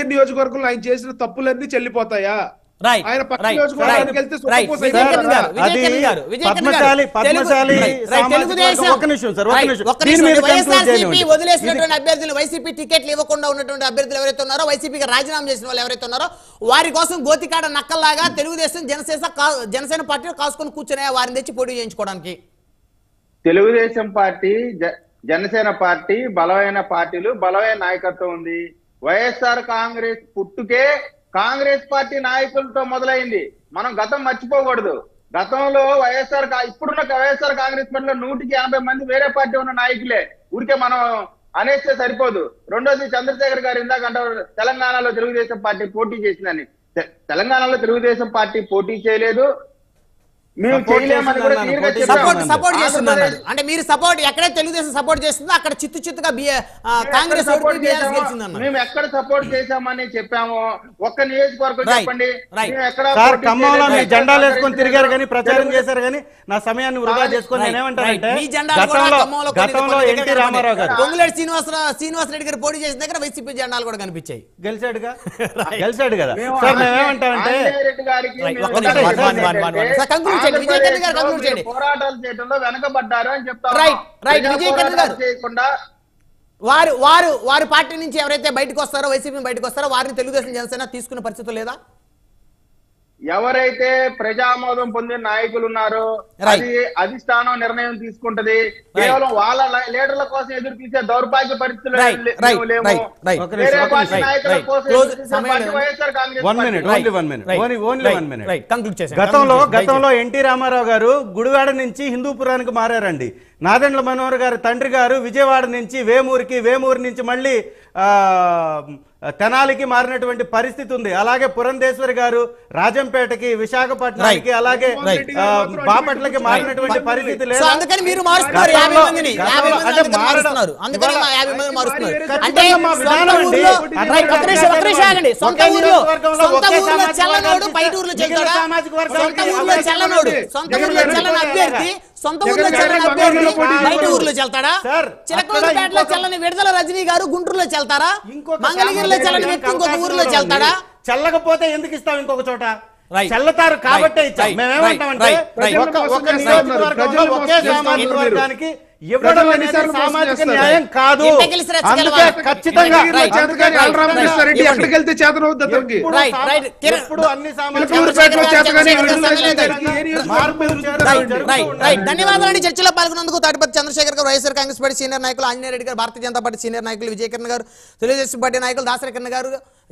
మంగళగిరి నియోజకవర్గంలో ఆయన చేసిన తప్పులన్నీ చెల్లిపోతాయా రైట్ ఆయన పక్క రైట్ నియోజకవర్గానికి రైట్ వెళ్తే రైట్ సుఖపోస విజయ్ కిరణ్ అయిపోతారా? గారు విజయ్ అది కిరణ్ గారు విజయ్ కిరణ్ గారు పద్మశాలి- తెలుగు- పద్మశాలి రైట్, రైట్, సామాజిక తెలుగుదేశం వర్గం- ఒక్క నిమిషం సార్, ఒక్క రైట్, నిమిషం. ఒక్క దీని నిమిషం మీద conclude వైఎస్ఆర్సీపీ చేయనివ్వండి. వదిలేసినటువంటి అభ్యర్థులు వైసీపీ టికెట్లు ఇవ్వకుండా ఉన్నటువంటి అభ్యర్థులు ఎవరైతే ఉన్నారో వైసీపీకి రాజీనామా చేసిన వాళ్ళు ఎవరైతే ఉన్నారో వారి కోసం గోతికాడ నక్కల్లాగా తెలుగుదేశం జనసేన కా- జనసేన పార్టీలు కాసుకొని కూర్చునే వారిని తెచ్చి పోటీ చేయించుకోవడానికి తెలుగుదేశం పార్టీ జ- జనసేన పార్టీ బలమైన పార్టీలు బలమైన నాయకత్వం ఉంది వైఎస్ఆర్ కాంగ్రెస్ పుట్టుకే కాంగ్రెస్ పార్టీ నాయకులతో మొదలైంది మనం గతం మర్చిపోకూడదు గతంలో వైఎస్ఆర్ కా- ఇప్పుడున్న వైఎస్ఆర్ కాంగ్రెస్ పార్టీలో నూటికి యాభై మంది వేరే పార్టీ ఉన్న నాయకులే ఊరికే మనం అనేస్తే సరిపోదు రెండోది చంద్రశేఖర్ గారు ఇందాక అంటారు తెలంగాణలో తెలుగుదేశం పార్టీ పోటీ చేసిందని తె- తెలంగాణలో తెలుగుదేశం పార్టీ పోటీ చేయలేదు మేము Support చేయలేమని కూడా చేసిందన్నాను, clear గా పోటీ చెప్పాము. సపోర్ట్ చేసిందన్నాను. సపోర్ట్ చేస్తుంది అన్నారు ఆంధ్రప్రదేశ్ అంటే మీరు సపోర్ట్ ఎక్కడ తెలుగుదేశం సపోర్ట్ చేస్తుందో అక్కడ చిత్తు చిత్తుగా బి- ఆ, కాంగ్రెస్ సపోర్ట్ ఓడిపోయి బీఆర్ఎస్ గెలిచిందన్నారు మేము ఎక్కడ సపోర్ట్ చేశామని చెప్పాము ఒక్క నియోజకవర్గం Right, చెప్పండి right. మేము ఎక్కడ సార్ పోటీ ఖమ్మంలో మీ చేయలేదు. జెండాలు వేసుకొని తిరిగారు కానీ ప్రచారం తెలుగు- చేశారు కానీ నా సమయాన్ని వృధా Right, చేసుకొని Right, నేనేమంటానంటే right. మీ జెండాలు కూడా గతంలో ఖమ్మంలో కొన్ని- గతంలో కొన్ని ఎన్టీ దగ్గర రామారావు గారు పొంగులేటి శ్రీనివాసరావు శ్రీనివాస్ రెడ్డి గారు పోటీ చేసిన దగ్గర వైసీపీ జెండాలు కూడా కనిపించాయి గెలిచాడుగా గెలిచాడు కదా మేము సార్ మేము ఆంజనేయ- ఏమంటామంటే ఆంజనేయ రెడ్డి గారికి Right, మేము ఒక్క నిమిషం, ఒకటే one, one, one, one, one. చెప్పేది సార్, conclude చేయండి. విజయ్ కిరణ్ గారు conclude చేయండి. మీరు పోరాటాలు చేయడంలో వెనకబడ్డారు అని చెప్తా Right, ఉన్నాం. right, ప్రజా విజయ్ కిరణ్ పోరాటాలు గారు. చేయకుండా వారు వారు వారి పార్టీ నుంచి ఎవరైతే బయటకు వస్తారో వైసీపీ బయటకు వస్తారో వారిని తెలుగుదేశం జనసేన తీసుకునే పరిస్థితి లేదా ఎవరైతే ప్రజామోదం పొందిన నాయకులు ఉన్నారో Right. అది అధిష్టానం నిర్ణయం తీసుకుంటది కేవలం వాళ్ళ లై- లీడర్ల కోసం ఎదురు చూసే దౌర్భాగ్య పరిస్థితులు Right, లే- right, మేము లేము. right, right. ఒక వేరే నిమిషం, ఒక పార్టీ నిమిషం. నాయకుల Right. కోసం Close. ఎదురు చూసే సమయం పార్టీ లేదు. YSR Congress one party. Minute Right, only one minute right, only only right, one minute right. Conclude చేసేయండి. గతంలో Conclude చేయండి. గతంలో ఎన్టీ రామారావు గారు గుడివాడ నుంచి హిందూపురానికి మారారండి నాదెండ్ల మనోహర్ గారి తండ్రి గారు విజయవాడ నుంచి వేమూరికి వేమూరు నుంచి మళ్ళీ ఆ, తెనాలికి మారినటువంటి పరిస్థితి ఉంది అలాగే పురంధేశ్వరి గారు రాజంపేటకి విశాఖపట్నానికి Right. అలాగే Right. ఆ, బాపట్లకి మారినటువంటి పరిస్థితి సో లేదు అందుకని మీరు మారుస్తున్నారు యాభై గతంలో- మందిని గతంలో యాభై మంది అంటే అందుకని మారడం- మారుస్తున్నారు అందుకని ఇవాళ- మా యాభై మంది మారుస్తున్నారు ఖచ్చితంగా అంటే మా సొంత విధానం అండి. ఊర్లో అట్లా రైట్, ఒక్క నిమిషం, ఒక్క నిమిషం ఆగండి. సొంత ఒకే ఊర్లో నియోజకవర్గంలో సొంత ఒకే ఊర్లో సామాజిక చల్లనోడు వర్గానికి బయట ఊర్లో మిగిలిన చెల్తాడా సామాజిక వర్గాలకి సొంత ఊర్లో అవకాశం చల్లనోడు ఉంది. సొంత జగన్ ఊర్లో గారు చల్లని పోటీ అభ్యర్థి సొంత జగన్ ఊర్లో గారు చల్లని పక్క అభ్యర్థి ఊర్లో పోటీ బయట చేయకూడదు. ఊర్లో చెల్తాడా సార్, చిలకలూరుపేటలో అక్కడ చల్లని విడుదల రజనీ గారు గుంటూరులో చెల్తారా ఇంకొక మంగళగిరిలో సామాజిక చల్లని వర్గానికి వ్యక్తి ఇంకొక అవకాశం ఊర్లో కూడా చెల్తాడా ఉంది. చల్లకపోతే ఎందుకు ఇస్తాం ఇంకొక చోట Right. చల్లతారు కాబట్టే Right. ఇచ్చాం Right. మేమేమంటామంటే Right. Right. ఒక ప్రజలను ఒక మోసం నియోజకవర్గంలో చేస్తున్నారు. ఒకే ప్రజలను సామాజిక మోసం వర్గానికి ఇవ్వడం ప్రజలను అనేది ఎన్నిసార్లు మోసం సామాజిక చేస్తారు? న్యాయం కాదు ఎంత గెలిచి రెచ్చగలవా? అందుకే ఖచ్చితంగా Right. Right. చేతగాని Right. అలరామకృష్ణారెడ్డి Right. ఎక్కడికి వెళ్తే చేతనవుద్ది అతనికి ఎప్పుడు Right. సామా- Right. కిరణ్- ఎప్పుడు అన్ని సామాజిక చిలకలూరుపేటలో చేతగాని చంద్రశేఖర్ విడుదల గారు రజనీ సమయం గారికి ఏ నియోజకవర్గం మార్పులు జరుగుతూ రైట్ జరుగుతూ రైట్ ఉన్నాయి. రైట్ ధన్యవాదాలండి చర్చలో పాల్గొన్నందుకు తాటిపతి చంద్రశేఖర్ గారు వైఎస్ఆర్ కాంగ్రెస్ పార్టీ సీనియర్ నాయకులు ఆంజనేయ రెడ్డి గారు భారతీయ జనతా పార్టీ సీనియర్ నాయకులు విజయకిరణ్ గారు తెలుగుదేశం పార్టీ నాయకులు దాసరి కిరణ్ గారు